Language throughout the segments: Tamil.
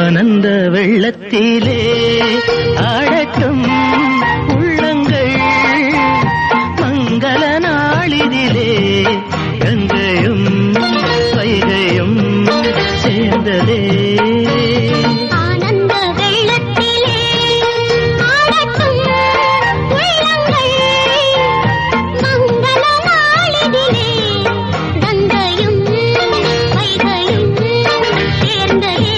ஆனந்த வெள்ளத்திலே ஆடட்டும் உள்ளங்கள் மங்கள நாளிதிலே கங்கையும் வைகையும் சேர்ந்ததே ஆனந்த வெள்ளத்திலே ஆடட்டும் உள்ளங்கள் மங்கள நாளிதிலே கங்கையும் வைகையும் சேர்ந்ததே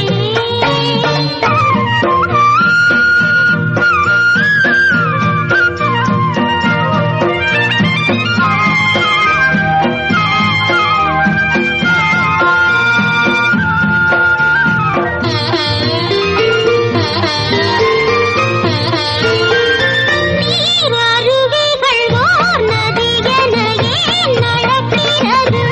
நீரருவிகள் ஓர் நதியென ஏன் நடக்கிறது?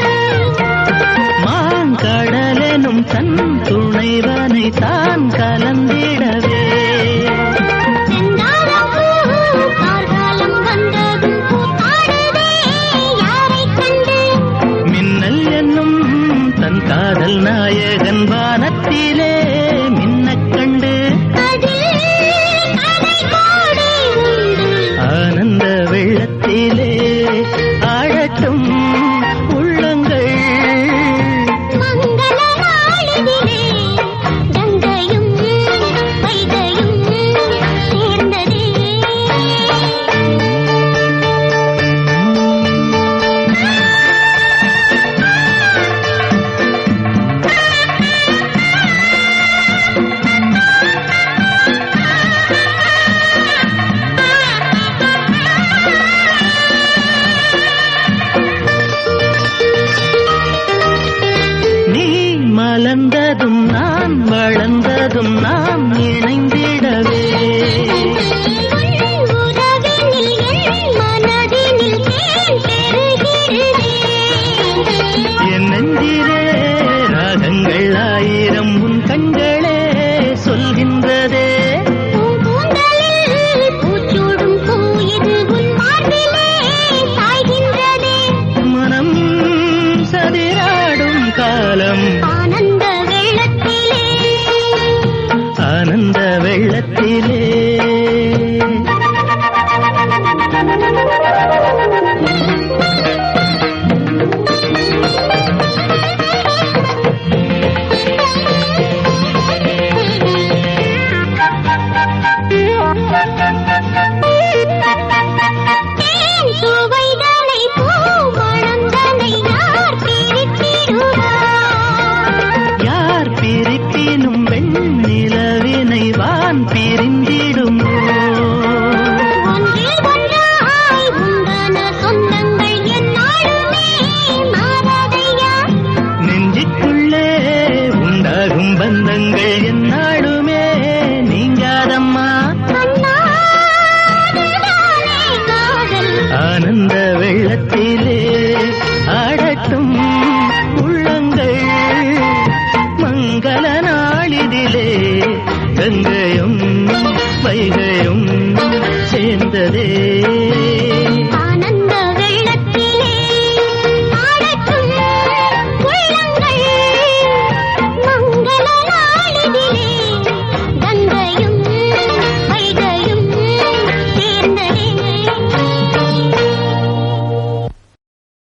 மாங்கடலெனும் தன் துணைவனை தான் கலந்திடவே செந்தாழம்பூ கார்காலம் வந்ததும் பூத்தாடுதே யாரைக் கண்டு? மின்னல் என்னும் தன் காதல் நாயகன் வானத்திலே மின்னக் கண்டு அதில் கதை கோடி உண்டு. ஆனந்த வெள்ளத்திலே ஆழட்டும் உள்ளங்கள் மங்கள நாளிதிலே கங்கையும் வைகையும் சேர்ந்ததே நீ மலர்ந்ததும் நான் வளர்ந்ததும் நாம் இணைந்திடவே உறவினில் என் மனதினில் தேன் பெருகிறதே. என் நெஞ்சிலே ராகங்கள் ஆயிரம் உன் கண்களே சொல்கின்றதே உன் கூந்தலில் பூச்சூடும் பூ இது உன் மார்பிலே சாய்கின்றதே. மனம் சதிராடும் காலம் ஆனந்த வெள்ளத்திலே ஆனந்த வெள்ளத்திலே தேன் சுவைதனை பூ மணந்தனை யார் பிரித்திடுவார் யார் பிரிப்பினும் வெண்ணிலவினை வான் பிரிந்திடுமோ ஒன்றில் ஒன்றாய் உண்டான சொந்தங்கள் எந்நாளுமே மாறாதையா நெஞ்சுக்குள்ளே உண்டாகும் பந்தங்கள் எந்நாளுமே நீங்காதம்மா கண்ணாடுதானே காதல் ஆனந்த வெள்ளத்திலே ஆடட்டும் உள்ளங்கள் மங்கள நாளிதிலே கங்கையும் வைகையும் சேர்ந்ததே